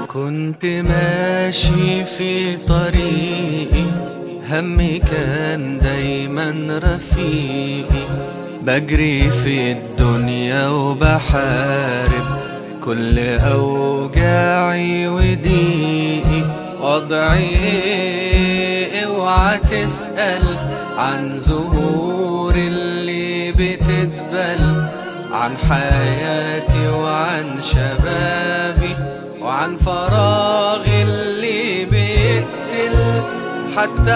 كنت ماشي في طريقي همي كان دايما رفيقي بجري في الدنيا وبحارب كل أوجاعي وضيقي وضعي ايه اوعى تسأل عن زهور اللي بتدبل عن حياتي وعن شبابي وعن فراغي اللي بيقتل حتى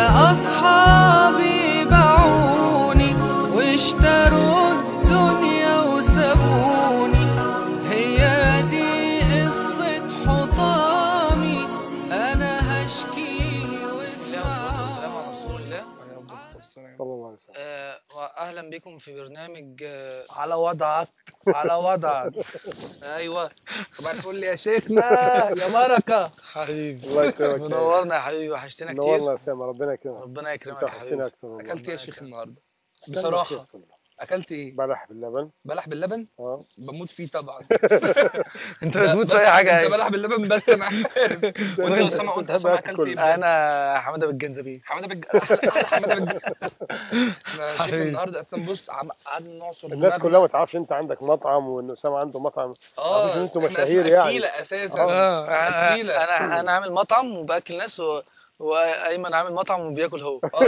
أصحابي باعوني واشتروا الدنيا وسابوني هي دي قصة حطامي أنا هشكي السلام على رسول الله صلى الله عليه وسلم آه، واهلا بكم في برنامج آه، على وضعك على وضعك ايوه صباح الفل يا شيخنا يا بركه حبيبي الله يكرمك منورنا يا حبيبي وحشتنا نورنا كتير يا سامة ربنا يكرمك ربنا انت يكرمك يا وحشتنا حبيبي اكثر والله. اكلت ايه يا شيخ النهارده كان بصراحه لطيف والله. اكلت ايه بلح باللبن بلح باللبن اه بموت فيه طبعا انت بتموت في اي حاجه انت يعني. بلح باللبن بس انا عارف وانت يا اسامه وانت يا اسامه اكلت ايه انا حماده بالجنزبيل حماده بالج... احلى أحلى حماده بالج... احنا شيخ حبيبي. النهارده اصلا بص عم- قعدنا نعصر الناس دماغنا. كلها ما تعرفش انت عندك مطعم وان اسامه عنده مطعم اه عارفين انتوا احنا مشاهير اسمنا يعني. أكيلة اساسا اه انا أكيلة. انا انا عامل مطعم وباكل ناس و... وايمن عامل مطعم وبياكل هو اه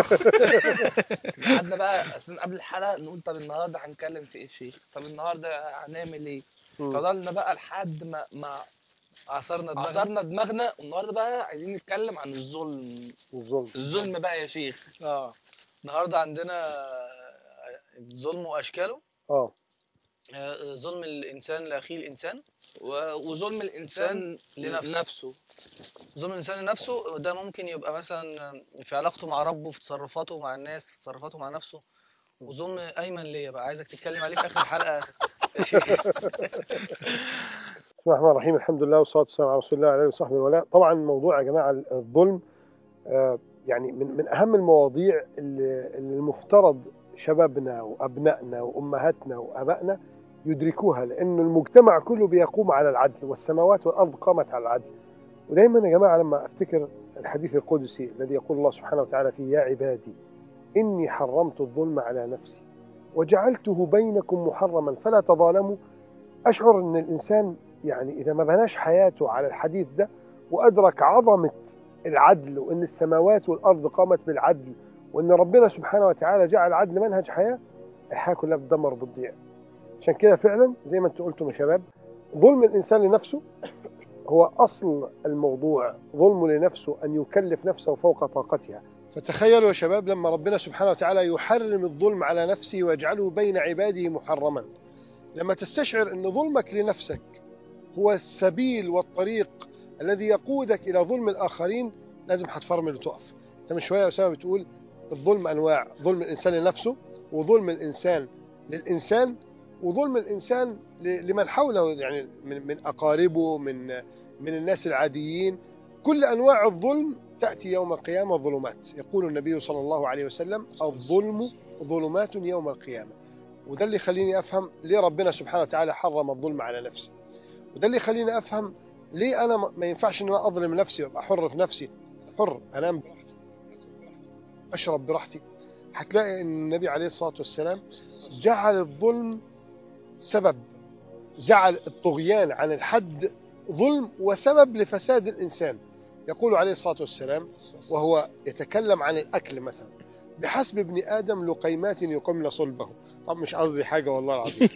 قعدنا بقى اصلا قبل الحلقه نقول طب النهارده هنتكلم في ايه شيخ طب النهارده هنعمل ايه مم. فضلنا بقى لحد ما ما عصرنا دماغنا عصرنا دماغنا والنهارده بقى عايزين نتكلم عن الظلم الظلم الظلم بقى يا شيخ اه النهارده عندنا ظلم واشكاله اه آه، ظلم الانسان لاخيه الانسان و- وظلم الانسان لنفسه. لنفسه ظلم الانسان لنفسه ده ممكن يبقى مثلا في علاقته مع ربه في تصرفاته مع الناس في تصرفاته مع نفسه وظلم ايمن ليا بقى عايزك تتكلم عليه في اخر الحلقه يا شيخ بسم الله الرحمن الرحيم الحمد لله والصلاه والسلام على رسول الله وعلى اله وصحبه ولا طبعا الموضوع يا جماعه الظلم آه، يعني من من اهم المواضيع اللي اللي المفترض شبابنا وابنائنا وامهاتنا وابائنا يدركوها لأن المجتمع كله بيقوم على العدل والسماوات والأرض قامت على العدل ودايما يا جماعة لما أفتكر الحديث القدسي الذي يقول الله سبحانه وتعالى فيه يا عبادي إني حرمت الظلم على نفسي وجعلته بينكم محرما فلا تظالموا أشعر أن الإنسان يعني إذا ما بناش حياته على الحديث ده وأدرك عظمة العدل وأن السماوات والأرض قامت بالعدل وأن ربنا سبحانه وتعالى جعل العدل منهج حياة الحياة كلها بتدمر وبتضيع عشان كده فعلا زي ما انتم قلتم يا شباب ظلم الإنسان لنفسه هو أصل الموضوع ظلم لنفسه أن يكلف نفسه فوق طاقتها فتخيلوا يا شباب لما ربنا سبحانه وتعالى يحرم الظلم على نفسه ويجعله بين عباده محرما لما تستشعر أن ظلمك لنفسك هو السبيل والطريق الذي يقودك إلى ظلم الآخرين لازم هتفرمل وتقف انت من شوية يا أسامة بتقول الظلم أنواع ظلم الإنسان لنفسه وظلم الإنسان للإنسان وظلم الإنسان لمن حوله يعني من, من أقاربه من من الناس العاديين كل أنواع الظلم تأتي يوم القيامة ظلمات يقول النبي صلى الله عليه وسلم الظلم ظلمات يوم القيامة وده اللي يخليني أفهم ليه ربنا سبحانه وتعالى حرم الظلم على نفسه وده اللي يخليني أفهم ليه أنا ما ينفعش أن أنا أظلم نفسي وأبقى حر في نفسي حر أنام براحتي أشرب براحتي هتلاقي أن النبي عليه الصلاة والسلام جعل الظلم سبب جعل الطغيان عن الحد ظلم وسبب لفساد الإنسان يقول عليه الصلاة والسلام وهو يتكلم عن الأكل مثلا بحسب ابن آدم لقيمات يقمن صلبه طب مش قصدي حاجة والله العظيم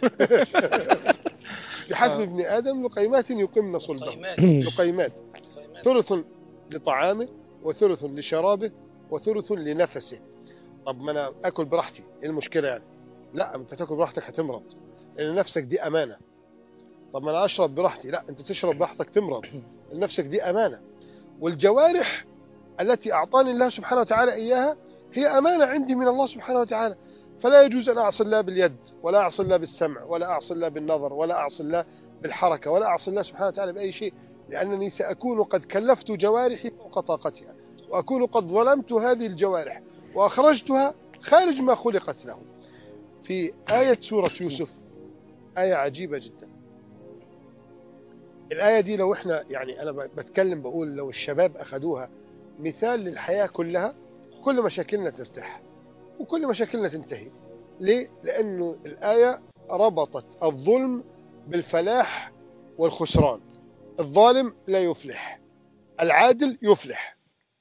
بحسب ابن آدم لقيمات يقمن صلبه لقيمات ثلث لطعامه وثلث لشرابه وثلث لنفسه طب ما أنا أكل براحتي إيه المشكلة يعني لا أنت تاكل براحتك هتمرض لأن نفسك دي أمانة طب ما أنا أشرب براحتي لا أنت تشرب براحتك تمرض نفسك دي أمانة والجوارح التي أعطاني الله سبحانه وتعالى إياها هي أمانة عندي من الله سبحانه وتعالى فلا يجوز أن أعصي الله باليد ولا أعصي الله بالسمع ولا أعصي الله بالنظر ولا أعصي الله بالحركة ولا أعصي الله سبحانه وتعالى بأي شيء لأنني سأكون قد كلفت جوارحي فوق طاقتها وأكون قد ظلمت هذه الجوارح وأخرجتها خارج ما خلقت له في آية سورة يوسف آية عجيبة جدا الآية دي لو احنا يعني أنا ب- بتكلم بقول لو الشباب أخدوها مثال للحياة كلها كل مشاكلنا ترتاح وكل مشاكلنا تنتهي ليه؟ لأنه الآية ربطت الظلم بالفلاح والخسران الظالم لا يفلح العادل يفلح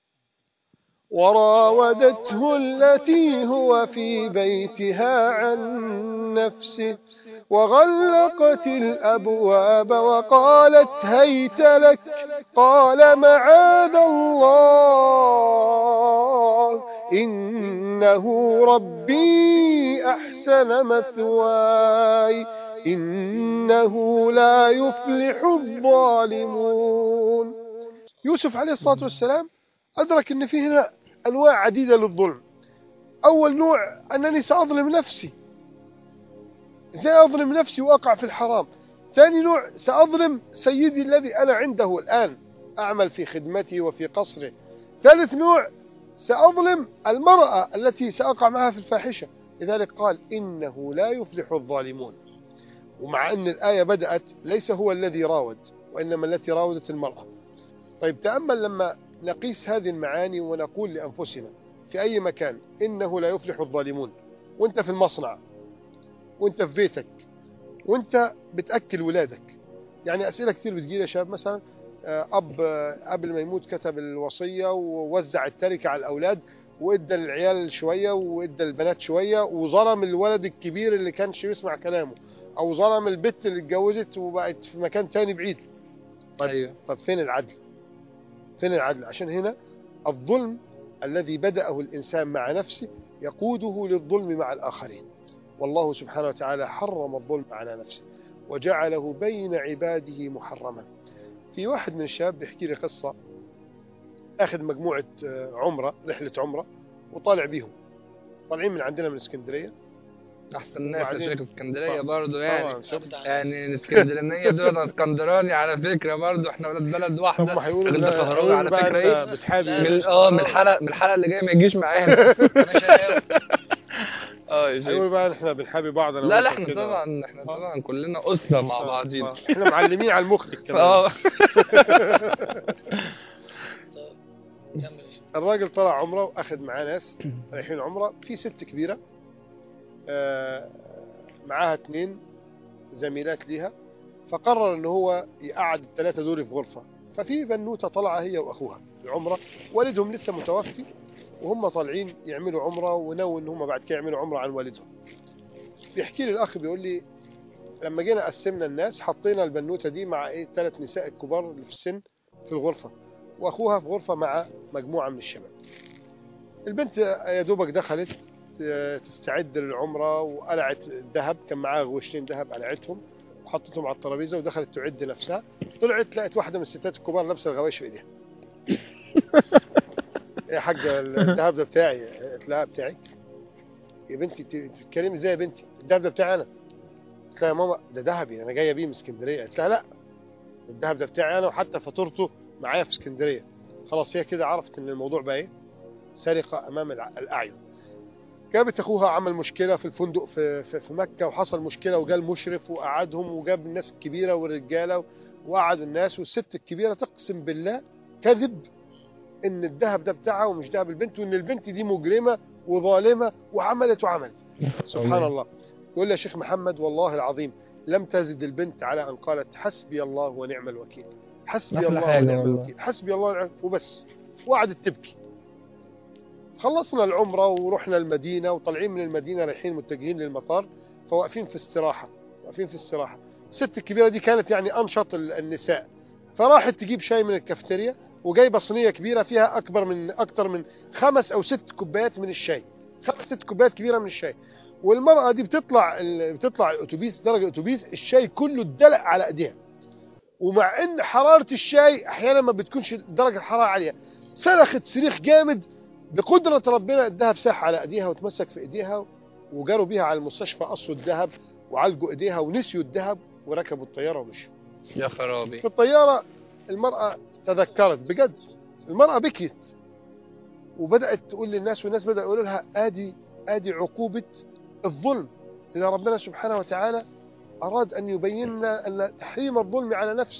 وراودته التي هو في بيتها عن نفسه وغلقت الأبواب وقالت هيت لك قال معاذ الله إنه ربي أحسن مثواي إنه لا يفلح الظالمون يوسف عليه الصلاة والسلام أدرك أن في هنا أنواع عديدة للظلم أول نوع أنني سأظلم نفسي ازاي أظلم نفسي وأقع في الحرام ثاني نوع سأظلم سيدي الذي أنا عنده الآن أعمل في خدمته وفي قصره ثالث نوع سأظلم المرأة التي سأقع معها في الفاحشة لذلك قال إنه لا يفلح الظالمون ومع أن الآية بدأت ليس هو الذي راود وإنما التي راودت المرأة طيب تأمل لما نقيس هذه المعاني ونقول لأنفسنا في أي مكان إنه لا يفلح الظالمون وانت في المصنع وانت في بيتك وانت بتأكل ولادك يعني أسئلة كثير بتجي يا شباب مثلا آه، أب آه، قبل ما يموت كتب الوصية ووزع التركة على الأولاد وادى للعيال شوية وادى للبنات شوية وظلم الولد الكبير اللي كانش يسمع كلامه أو ظلم البت اللي اتجوزت وبقت في مكان تاني بعيد طيب. ايوه طب فين العدل فين العدل عشان هنا الظلم الذي بدأه الإنسان مع نفسه يقوده للظلم مع الآخرين والله سبحانه وتعالى حرم الظلم على نفسه وجعله بين عباده محرما في واحد من الشباب بيحكي لي قصة أخذ مجموعة آه، عمرة رحلة عمرة وطالع بيهم طالعين من عندنا من اسكندرية احسن ناس يا وبعدين- شيخ اسكندريه طبعاً. برضه يعني طبعا شفت يعني الاسكندرانيه دول أنا اسكندراني على فكره برضه احنا ولاد بلد هم واحده هيقولوا الراجل لا- ده كهرباء هيقولوا على بقى فكره أنت ايه بتحابي من اه من الحلقه من الحلقه اللي جايه ما يجيش معانا مش هيقرا. اه يا شيخ هيقولوا بقى احنا بنحابي بعض أنا لا وأنت لا احنا كده. طبعا احنا طبعا كلنا اسره مع آه، بعضينا آه. احنا معلمين على المخرج كمان اه كمل يا شيخ. الراجل طلع عمره واخد معاه ناس رايحين عمره في ست كبيره آه، معاها اتنين زميلات ليها فقرر ان هو يقعد الثلاثه دول في غرفه ففي بنوته طالعه هي واخوها العمره والدهم لسه متوفي وهم طالعين يعملوا عمره ونووا ان هم بعد كده يعملوا عمره عن والدهم بيحكي لي الاخ بيقول لي لما جينا قسمنا الناس حطينا البنوته دي مع ايه ثلاث نساء الكبار اللي في السن في الغرفه واخوها في غرفه مع مجموعه من الشباب البنت يا دوبك دخلت ت- تستعد للعمره وقلعت الذهب كان معاها غوشتين ذهب قلعتهم وحطتهم على الترابيزه ودخلت تعد نفسها طلعت لقت واحده من الستات الكبار لابسه الغوايش في ايديها يا حاجه الذهب ده بتاعي قالت لها بتاعك يا بنتي انت أنت بتتكلمي ازاي يا بنتي الذهب ده بتاعي انا قلت لها يا ماما ده ذهبي انا جايه بيه من اسكندريه قالت لها لا الذهب ده بتاعي انا وحتى فاتورته معايا في اسكندريه خلاص هي كده عرفت ان الموضوع بقى ايه سرقه امام الع- الاعين جابت اخوها عمل مشكله في الفندق في, في, في مكه وحصل مشكله وجا المشرف وقعدهم وجاب الناس الكبيره والرجاله وقعدوا الناس والست الكبيره تقسم بالله كذب ان الذهب ده بتاعها ومش ذهب البنت وان البنت دي مجرمه وظالمه وعملت وعملت سبحان الله يقول لي يا شيخ محمد والله العظيم لم تزد البنت على ان قالت حسبي الله ونعم الوكيل حسبي أحلى الله حاجة ونعم والله. الوكيل حسبي الله ونعم وبس وقعدت تبكي خلصنا العمرة ورحنا المدينة وطالعين من المدينة رايحين متجهين للمطار فواقفين في استراحة واقفين في استراحة الست الكبيرة دي كانت يعني أنشط ال- النساء فراحت تجيب شاي من الكافتيريا وجايبة صينية كبيرة فيها أكبر من أكتر من خمس أو ست كوبايات من الشاي خمس ست كوبايات كبيرة من الشاي والمرأة دي بتطلع ال- بتطلع الأتوبيس درجة الأتوبيس الشاي كله اتدلق على إيديها ومع إن حرارة الشاي أحيانا ما بتكونش درجة الحرارة عالية صرخت صريخ جامد بقدرة ربنا الذهب ساح على ايديها وتمسك في ايديها وجاروا بيها على المستشفى قصوا الذهب وعالجوا ايديها ونسيوا الذهب وركبوا الطيارة ومشوا يا خرابي في الطيارة المرأة تذكرت بجد المرأة بكيت وبدأت تقول للناس والناس بدأوا يقولوا لها ادي ادي عقوبة الظلم إذا ربنا سبحانه وتعالى أراد أن يبين لنا أن تحريم الظلم على نفسه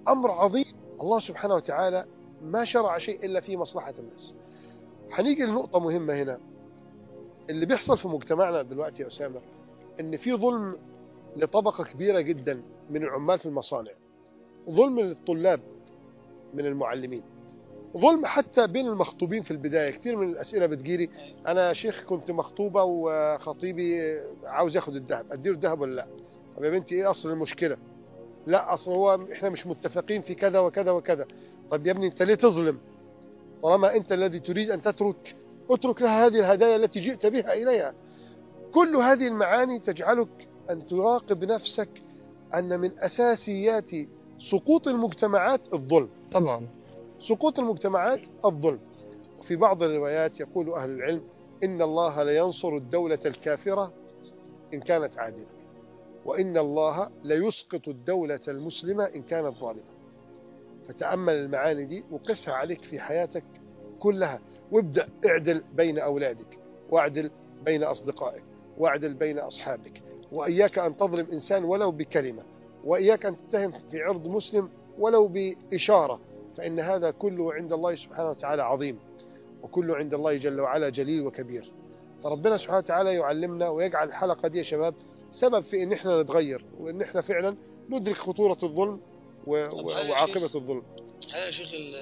أمر عظيم الله سبحانه وتعالى ما شرع شيء إلا في مصلحة الناس هنيجي لنقطة مهمة هنا اللي بيحصل في مجتمعنا دلوقتي يا أسامة إن في ظلم لطبقة كبيرة جدا من العمال في المصانع ظلم للطلاب من المعلمين ظلم حتى بين المخطوبين في البداية كتير من الأسئلة بتجيلي أنا شيخ كنت مخطوبة وخطيبي عاوز ياخد الذهب أديله الذهب ولا لا طب يا بنتي إيه أصل المشكلة لا أصل هو إحنا مش متفقين في كذا وكذا وكذا طب يا ابني أنت ليه تظلم طالما أنت الذي تريد أن تترك اترك لها هذه الهدايا التي جئت بها إليها كل هذه المعاني تجعلك أن تراقب نفسك أن من أساسيات سقوط المجتمعات الظلم طبعا سقوط المجتمعات الظلم وفي بعض الروايات يقول أهل العلم إن الله لينصر الدولة الكافرة إن كانت عادلة وإن الله ليسقط الدولة المسلمة إن كانت ظالمة فتأمل المعاني دي وقسها عليك في حياتك كلها وابدأ اعدل بين أولادك واعدل بين أصدقائك واعدل بين أصحابك وإياك أن تظلم إنسان ولو بكلمة وإياك أن تتهم في عرض مسلم ولو بإشارة فإن هذا كله عند الله سبحانه وتعالى عظيم وكله عند الله جل وعلا جليل وكبير فربنا سبحانه وتعالى يعلمنا ويجعل الحلقة دي يا شباب سبب في إن إحنا نتغير وإن إحنا فعلا ندرك خطورة الظلم و... طب و... هل يا وعاقبة شيخ- الظلم هل يا شيخ ال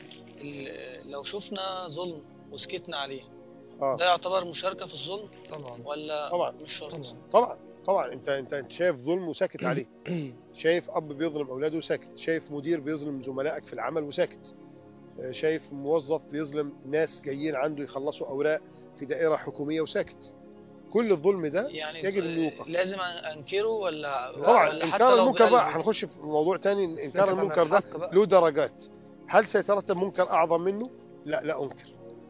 ال لو شفنا ظلم وسكتنا عليه آه. ده يعتبر مشاركة في الظلم طبعا ولا طبعا مش شرط طبعا طبعا طبعا انت انت انت شايف ظلم وساكت عليه شايف اب بيظلم اولاده وساكت شايف مدير بيظلم زملائك في العمل وساكت آه، شايف موظف بيظلم ناس جايين عنده يخلصوا اوراق في دائره حكوميه وساكت كل الظلم ده يعني يجب أن يوقف. لازم أن- انكره ولا طبعا ولا حتى انكار لو المنكر بقى بقلبي؟ هنخش في موضوع تاني إن انكار سكت عن المنكر ده الحق بقى. له درجات هل سيترتب منكر اعظم منه لا لا انكر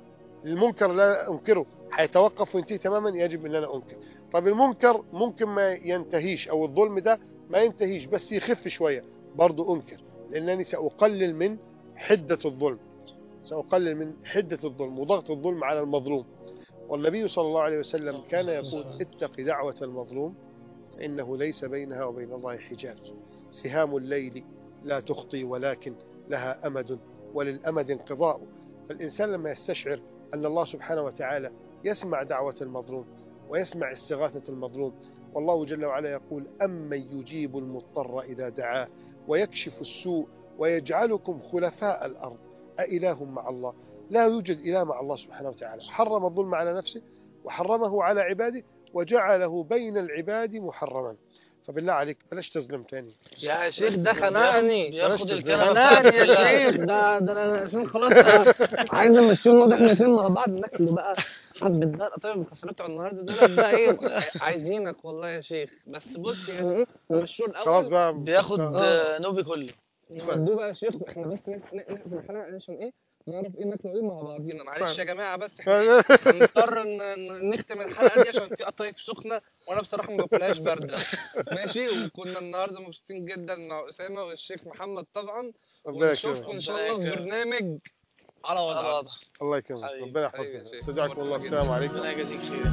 المنكر لا انكره هيتوقف وينتهي تماما يجب ان انا انكر طب المنكر ممكن ما ينتهيش او الظلم ده ما ينتهيش بس يخف شويه برضه انكر لانني ساقلل من حده الظلم ساقلل من حده الظلم وضغط الظلم على المظلوم والنبي صلى الله عليه وسلم كان يقول اتق دعوه المظلوم فانه ليس بينها وبين الله حجاب سهام الليل لا تخطي ولكن لها أمد وللأمد انقضاء فالإنسان لما يستشعر أن الله سبحانه وتعالى يسمع دعوة المظلوم ويسمع استغاثة المظلوم والله جل وعلا يقول أمن يجيب المضطر إذا دعاه ويكشف السوء ويجعلكم خلفاء الأرض أإله مع الله لا يوجد إله مع الله سبحانه وتعالى حرم الظلم على نفسه وحرمه على عباده وجعله بين العباد محرما فبالله عليك بلاش تظلم تاني يا شيخ ده خنقني بياخد بلاش الكلام خنقني يا شيخ ده ده انا عشان خلاص عايز امشيهم واضح احنا الاثنين مع بعض ناكلوا بقى حبة ده طيب المكسرات بتوع النهارده دول ده ايه عايزينك والله يا شيخ بس بص يعني ايه مشوا الاول خلاص بقى بياخد آه. آه، نوبي كله نودوه بقى يا شيخ احنا بس نق- نق- نقفل الحلقه عشان ايه نعرف ايه ناكله ايه مع بعضينا معلش يا جماعه بس احنا هنضطر ن- ن- نختم الحلقه دي عشان في قطايف سخنه وانا بصراحه ما باكلهاش بارده ماشي وكنا النهارده مبسوطين جدا مع اسامه والشيخ محمد طبعا ربنا ونشوفكم يكرمك ان شاء الله في برنامج على على وضع وضع الله يكرمك حبيبي، ربنا حبيبي يحفظك يا شيخ. استودعكم الله ربنا السلام عليكم ربنا يجازيك خير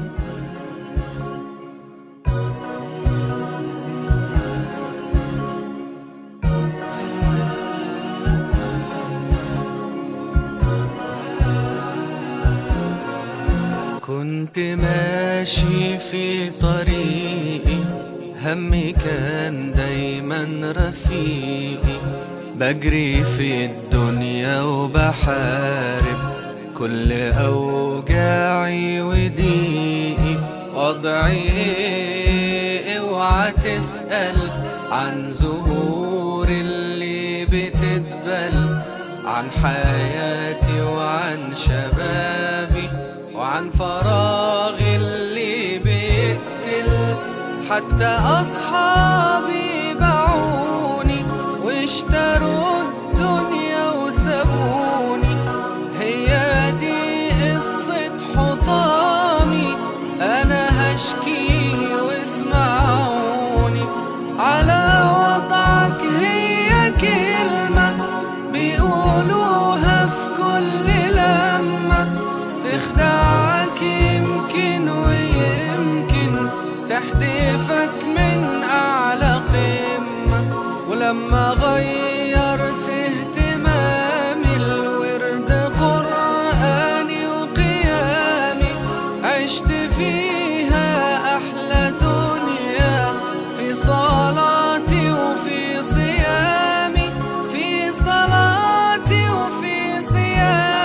كنت ماشي في طريقي همي كان دايما رفيقي بجري في الدنيا وبحارب كل أوجاعي وضيقي وضعي ايه اوعى تسأل عن زهور اللي بتدبل عن حياتي وعن شبابي وعن فراغي اللي بيقتل حتى أصحابي باعوني واشتروا الدنيا وسابوني هي دي قصة حطامي أنا هشكي واسمعوني على وضعك هي كلمة بيقولوها في كل لمة تخدعك يمكن ويمكن تحدفك من أعلى قمة ولما غير الدنيا